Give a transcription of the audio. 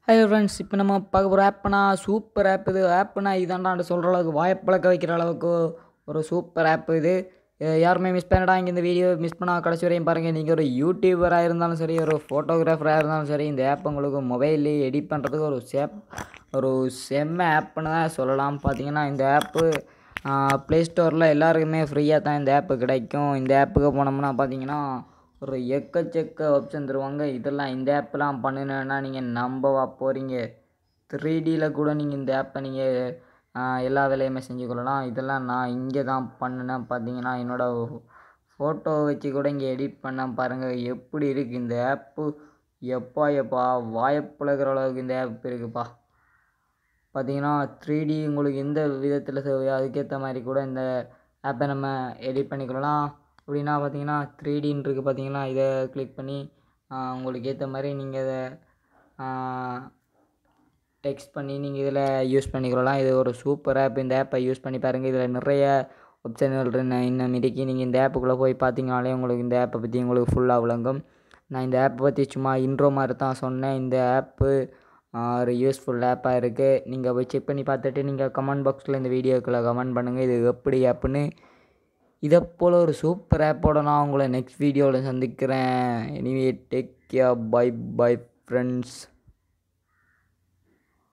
hello friends இப்போ நம்ம பார்க்க போகிற ஆப்னா சூப்பர் ஆப் இது ஆப்னா இதாண்டாண்டு சொல்கிற அளவுக்கு வாய்ப்பழக்க வைக்கிற அளவுக்கு ஒரு சூப்பர் ஆப் இது இதை யாருமே மிஸ் பண்ணடா இங்கே இந்த வீடியோ மிஸ் பண்ணால் கடைசி வரையும் பாருங்கள் நீங்கள் ஒரு யூடியூபராக இருந்தாலும் சரி ஒரு ஃபோட்டோகிராஃபராக இருந்தாலும் சரி இந்த ஆப் உங்களுக்கு மொபைல்லே எடிட் பண்ணுறதுக்கு ஒரு சேப் ஒரு செம்ம ஆப்னு தான் சொல்லலாம் பார்த்தீங்கன்னா இந்த ஆப்பு ப்ளே ஸ்டோரில் எல்லாருக்குமே ஃப்ரீயாக தான் இந்த ஆப்பு கிடைக்கும் இந்த ஆப்புக்கு போனோம்னா பார்த்தீங்கன்னா ஒரு எக்கச்சக்க ஆப்ஷன் தருவாங்க இதெல்லாம் இந்த ஆப்லாம் பண்ணினேன்னா நீங்கள் நம்பவா போகிறீங்க த்ரீ டியில் கூட நீங்கள் இந்த ஆப்பை நீங்கள் எல்லா வேலையுமே செஞ்சு கொள்ளலாம் இதெல்லாம் நான் இங்கே தான் பண்ணினேன் பார்த்தீங்கன்னா என்னோடய ஃபோட்டோ வச்சு கூட இங்கே எடிட் பண்ண பாருங்கள் எப்படி இருக்குது இந்த ஆப்பு எப்பா எப்பா வாய்ப்புலகிற அளவுக்கு இந்த ஆப் இருக்குப்பா பார்த்தீங்கன்னா த்ரீ டி உங்களுக்கு எந்த விதத்தில் தேவையோ அதுக்கேற்ற மாதிரி கூட இந்த ஆப்பை நம்ம எடிட் பண்ணிக்கலாம் அப்படின்னா பார்த்தீங்கன்னா த்ரீ டின்னு இருக்குது பார்த்தீங்கன்னா இதை கிளிக் பண்ணி உங்களுக்கு ஏற்ற மாதிரி நீங்கள் இதை டெக்ஸ்ட் பண்ணி நீங்கள் இதில் யூஸ் பண்ணிக்கலாம் இது ஒரு சூப்பர் ஆப் இந்த ஆப்பை யூஸ் பண்ணி பாருங்கள் இதில் நிறைய ஆப்ஷன்கள் இன்னும் இன்றைக்கி நீங்கள் இந்த ஆப்புக்குள்ளே போய் பார்த்தீங்கனாலே உங்களுக்கு இந்த ஆப்பை பற்றி உங்களுக்கு ஃபுல்லாக விளங்கும் நான் இந்த ஆப்பை பற்றி சும்மா இன்ட்ரோ மாதிரி தான் சொன்னேன் இந்த ஆப்பு ஒரு யூஸ்ஃபுல் ஆப்பாக இருக்குது நீங்கள் போய் செக் பண்ணி பார்த்துட்டு நீங்கள் கமெண்ட் பாக்ஸில் இந்த வீடியோக்குள்ளே கமெண்ட் பண்ணுங்கள் இது எப்படி ஆப்புன்னு இதை போல் ஒரு சூப்பர் ஆப்போட நான் உங்களை நெக்ஸ்ட் வீடியோவில் சந்திக்கிறேன் anyway take care bye bye friends